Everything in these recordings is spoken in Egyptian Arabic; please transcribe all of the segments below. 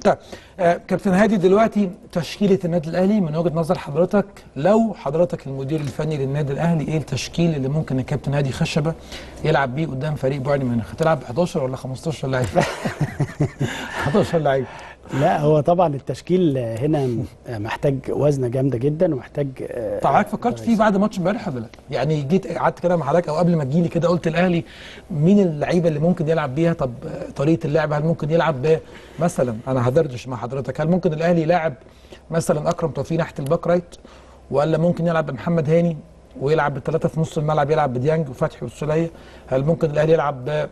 طيب آه كابتن هادي دلوقتي تشكيله النادي الاهلي من وجهه نظر حضرتك لو حضرتك المدير الفني للنادي الاهلي ايه التشكيل اللي ممكن الكابتن هادي خشبه يلعب بيه قدام فريق بايرن ميونخ هتلعب 11 ولا 15 لعيب 11 لعيب لا هو طبعا التشكيل هنا محتاج وزنه جامده جدا ومحتاج آه، طب حضرتك فكرت فيه بعد ماتش امبارح ولا لا؟ يعني جيت قعدت كده مع حضرتك او قبل ما تجيلي كده قلت الاهلي مين اللعيبه اللي ممكن يلعب بيها طب آه، طريقه اللعب هل ممكن يلعب ب مثلا انا هدردش مع حضرتك هل ممكن الاهلي يلاعب مثلا اكرم توفيق ناحيه الباك رايت ولا ممكن يلعب بمحمد هاني ويلعب بالثلاثه في نص الملعب يلعب بديانج وفتحي والسوليه هل ممكن الاهلي يلعب ب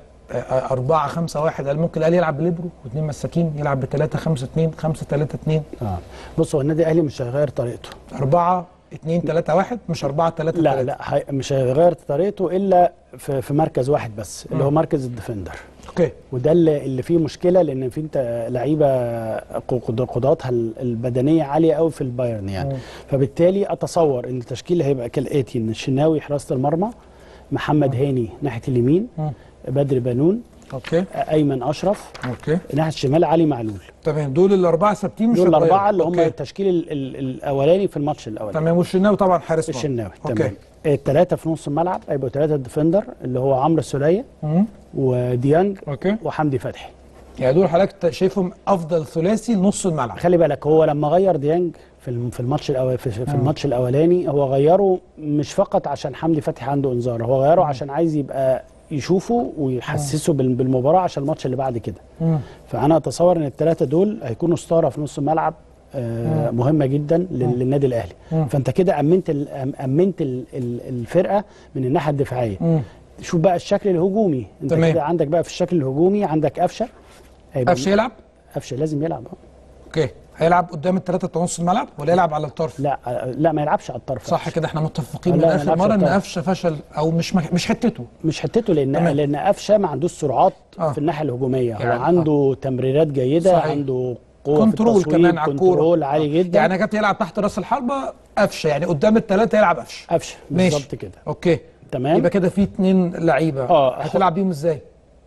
4 5 1 هل ممكن الاهلي يلعب بليبرو واثنين مساكين يلعب ب 3 5 2 5 3 2 اه بص هو النادي الاهلي مش هيغير طريقته 4 2 3 1 مش 4 3 لا لا هي- مش هيغير طريقته الا في, في مركز واحد بس اللي هو مركز الديفندر اوكي وده اللي, اللي فيه مشكله لان في انت لعيبه قد- قدراتها ال- البدنيه عاليه قوي في البايرن يعني مم. فبالتالي اتصور ان التشكيل هيبقى كالاتي ان الشناوي حراسه المرمى محمد هاني ناحيه اليمين مم. بدر بنون اوكي ايمن اشرف اوكي ناحيه الشمال علي معلول تمام دول الاربعه ثابتين مش دول هيتغيروا. الاربعه اللي هم أوكي. التشكيل ال ال الاولاني في الماتش الاولاني تمام والشناوي طبعا حارس مرمى. الشناوي اوكي تمام الثلاثه في نص الملعب هيبقوا ثلاثه ديفندر اللي هو عمرو السوليه مم. وديانج اوكي وحمدي فتحي يعني دول حضرتك شايفهم افضل ثلاثي لنص الملعب خلي بالك هو لما غير ديانج في الم- في الماتش الأول في, في الماتش الاولاني هو غيره مش فقط عشان حمدي فتحي عنده انذار هو غيره عشان عايز يبقى يشوفه ويحسسه بال- بالمباراه عشان الماتش اللي بعد كده مم. فانا اتصور ان الثلاثه دول هيكونوا ستاره في نص الملعب آه، مهمه جدا لل- للنادي الاهلي مم. فانت كده امنت ال- أم- امنت ال- ال- الفرقه من الناحيه الدفاعيه مم. شوف بقى الشكل الهجومي انت تمام. كده عندك بقى في الشكل الهجومي عندك قفشه هيبقى قفشه يلعب قفشه لازم يلعب آه. اوكي هيلعب قدام الثلاثه بتوع نص الملعب ولا يلعب على الطرف لا لا ما يلعبش على الطرف صح كده احنا متفقين لا، من ما اخر يلعبش مره ان الطرف. قفشه فشل او مش مك... مش حتته مش حتته لان تمام. لان قفشه ما عندوش سرعات آه. في الناحيه الهجوميه يعني هو عنده تمريرات جيده صحيح. عنده قوه كنترول في التصويب كمان على الكوره كنترول عالي جدا يعني كابتن يلعب تحت راس الحربه قفشه يعني قدام الثلاثه يلعب قفشه قفشه ماشي. بالظبط كده اوكي تمام يبقى كده في اثنين لعيبه آه، هتلعب بيهم ازاي؟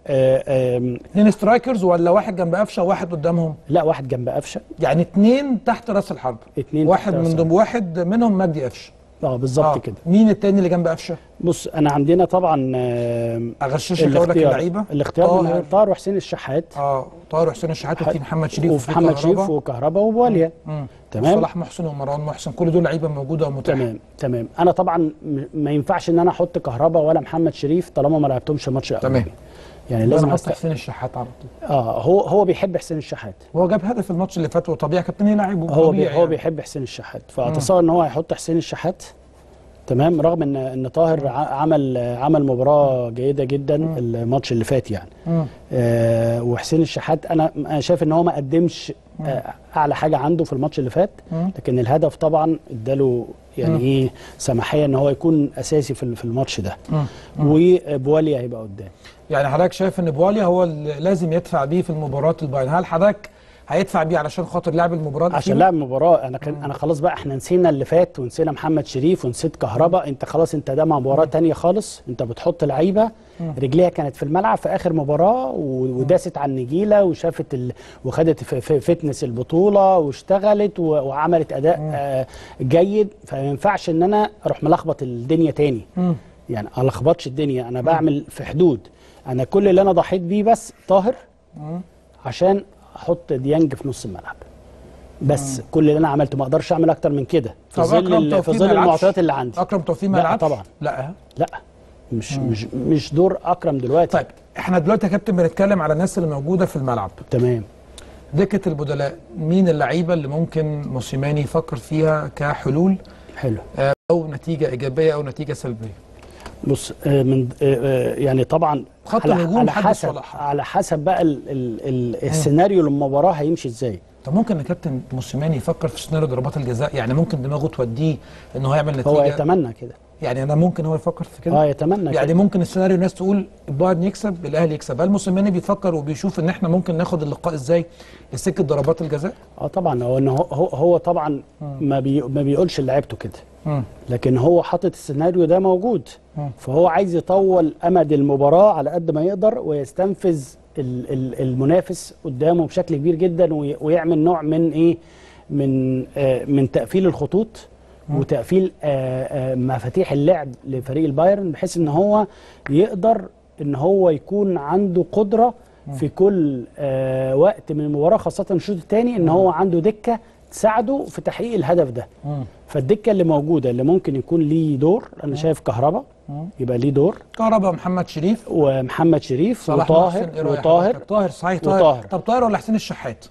آه آم، اثنين سترايكرز ولا واحد جنب قفشه وواحد قدامهم؟ لا واحد جنب قفشه يعني اثنين تحت راس الحربه اتنين واحد تحت راس من ضمن واحد منهم مجدي قفشه اه بالظبط كده مين التاني اللي جنب قفشه؟ بص انا عندنا طبعا آم، اغششك اقول لك اللعيبه الاختيار من طاهر طاهر وحسين الشحات اه طاهر وحسين الشحات وفي محمد شريف وفي محمد شريف وكهربا وبواليا تمام تمام. صلاح محسن ومروان محسن كل دول لعيبه موجوده ومتاحه تمام تمام انا طبعا م- ما ينفعش ان انا احط كهربا ولا محمد شريف طالما ما لعبتهمش الماتش الاولاني تمام. يعني لازم لازم احط أست... حسين الشحات على طول اه هو هو بيحب حسين الشحات وهو جاب هدف الماتش اللي فات وطبيعي كابتن يلعبه هو بي طبيعي هو يعني. بيحب حسين الشحات فاتصور ان هو هيحط حسين الشحات تمام رغم ان ان طاهر ع- عمل عمل مباراه جيده جدا الماتش اللي فات يعني مم. آه وحسين الشحات انا انا شايف ان هو ما قدمش آه اعلى حاجه عنده في الماتش اللي فات مم. لكن الهدف طبعا اداله يعني ايه سماحيه ان هو يكون اساسي في ال- في الماتش ده مم. وبواليا هيبقى قدام يعني حضرتك شايف ان بواليا هو اللي لازم يدفع بيه في المباراه الباين هل حضرتك هيدفع بيه علشان خاطر لعب المباراه عشان الأخيرة؟ لعب مباراه انا كان انا خلاص بقى احنا نسينا اللي فات ونسينا محمد شريف ونسيت كهربا انت خلاص انت ده مع مباراه تانية خالص انت بتحط لعيبه رجليها كانت في الملعب في اخر مباراه و- وداست على النجيله وشافت ال... وخدت في في فتنس البطوله واشتغلت و... وعملت اداء آه جيد فما ينفعش ان انا اروح ملخبط الدنيا تاني مم. يعني ما الخبطش الدنيا انا بعمل في حدود انا كل اللي انا ضحيت بيه بس طاهر مم. عشان احط ديانج في نص الملعب بس كل اللي انا عملته ما اقدرش اعمل اكتر من كده في طب ظل أكرم ال- في توفيق ما ظل يلعبش؟ المعطيات اللي عندي اكرم توفيق ما لا يلعبش طبعا. لا لا مش مش مش دور اكرم دلوقتي طيب احنا دلوقتي يا كابتن بنتكلم على الناس اللي موجوده في الملعب تمام دكه البدلاء مين اللعيبه اللي ممكن موسيماني يفكر فيها كحلول حلو آه، او نتيجه ايجابيه او نتيجه سلبيه بص آه، من آه، آه، يعني طبعا خط على, الهجوم على حدث حسب ولا حرج. على حسب بقى ال ال ال السيناريو للمباراه هيمشي ازاي طب ممكن يا كابتن موسيماني يفكر في سيناريو ضربات الجزاء يعني ممكن دماغه توديه ان هو يعمل نتيجه هو يتمنى كده يعني انا ممكن هو يفكر في كده اه يتمنى يعني كده. ممكن السيناريو الناس تقول بايرن يكسب الاهلي يكسب هل موسيماني بيفكر وبيشوف ان احنا ممكن ناخد اللقاء ازاي لسكه ضربات الجزاء اه طبعا هو إن هو هو, هو طبعا ما, بي ما بيقولش لعيبته كده مم. لكن هو حاطط السيناريو ده موجود مم. فهو عايز يطول امد المباراه على قد ما يقدر ويستنفذ ال- ال- المنافس قدامه بشكل كبير جدا وي- ويعمل نوع من ايه من آه من تقفيل الخطوط وتقفيل آه آه مفاتيح اللعب لفريق البايرن بحيث ان هو يقدر ان هو يكون عنده قدره في كل آه وقت من المباراه خاصه الشوط الثاني ان هو عنده دكه تساعده في تحقيق الهدف ده مم. فالدكه اللي موجوده اللي ممكن يكون ليه دور انا شايف كهربا يبقى ليه دور كهربا محمد شريف ومحمد شريف صلاح وطاهر محسن، إيه رأيك وطاهر حضرتك؟ طاهر صحيح طاهر وطاهر. طب طاهر ولا حسين الشحات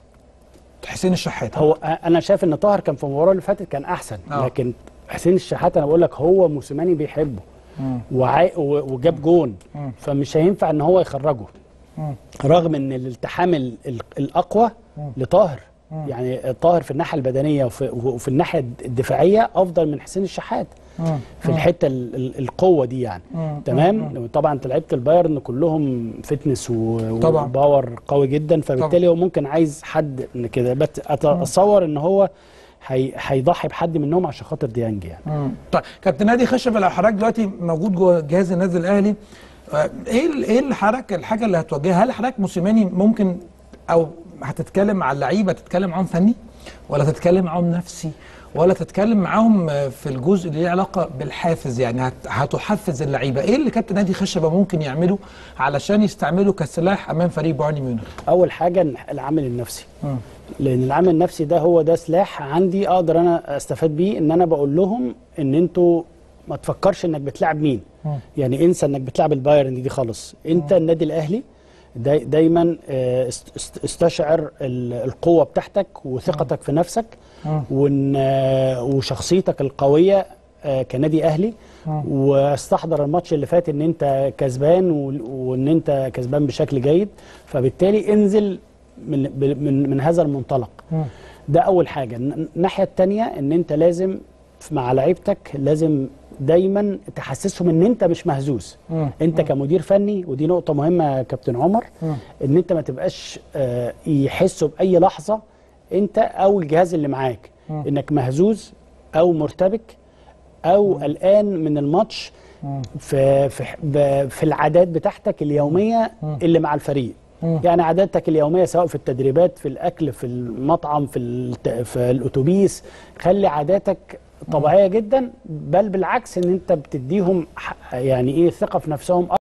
حسين الشحات هو انا شايف ان طاهر كان في المباراه اللي فاتت كان احسن آه. لكن حسين الشحات انا بقول لك هو موسيماني بيحبه مم. وعاي و- وجاب جون مم. فمش هينفع ان هو يخرجه مم. رغم ان الالتحام ال- ال- الاقوى لطاهر مم. يعني طاهر في الناحيه البدنيه وفي, وفي الناحيه الدفاعيه افضل من حسين الشحات مم. في الحته ال- ال- القوه دي يعني مم. تمام طبعا انت لعيبه البايرن كلهم فتنس و- طبعا. وباور قوي جدا فبالتالي هو ممكن عايز حد من كده بس اتصور ان هو هي هيضحي بحد منهم عشان خاطر ديانج يعني مم. طيب كابتن نادي خشب لو حضرتك دلوقتي موجود جوه جهاز النادي الاهلي آه، ايه ال- ايه اللي حضرتك الحاجه اللي هتواجهها هل حضرتك موسيماني ممكن او هتتكلم مع اللعيبه تتكلم معاهم فني ولا تتكلم معاهم نفسي ولا تتكلم معاهم آه، في الجزء اللي ليه علاقه بالحافز يعني هت- هتحفز اللعيبه ايه اللي كابتن نادي خشبه ممكن يعمله علشان يستعمله كسلاح امام فريق بايرن ميونخ اول حاجه العامل النفسي مم. لان العامل النفسي ده هو ده سلاح عندي اقدر انا استفاد بيه ان انا بقول لهم ان انتوا ما تفكرش انك بتلعب مين مم. يعني انسى انك بتلعب البايرن دي خالص انت النادي الاهلي داي دايما آه، است- است- استشعر ال- القوه بتاعتك وثقتك في نفسك مم. وان آه، وشخصيتك القويه آه، كنادي اهلي مم. واستحضر الماتش اللي فات ان انت كسبان و- وان انت كسبان بشكل جيد فبالتالي انزل من ب- من من هذا المنطلق مم. ده اول حاجه الن- الناحيه الثانيه ان انت لازم مع لعيبتك لازم دايما تحسسهم ان انت مش مهزوز مم. انت كمدير فني ودي نقطه مهمه يا كابتن عمر مم. ان انت ما تبقاش آه، يحسوا باي لحظه انت او الجهاز اللي معاك مم. انك مهزوز او مرتبك او قلقان من الماتش مم. في في ب- في العادات بتاعتك اليوميه مم. اللي مع الفريق مم. يعني عاداتك اليوميه سواء في التدريبات في الاكل في المطعم في الت- في الاتوبيس خلي عاداتك طبيعيه جدا بل بالعكس ان انت بتديهم ح- يعني ايه ثقه في نفسهم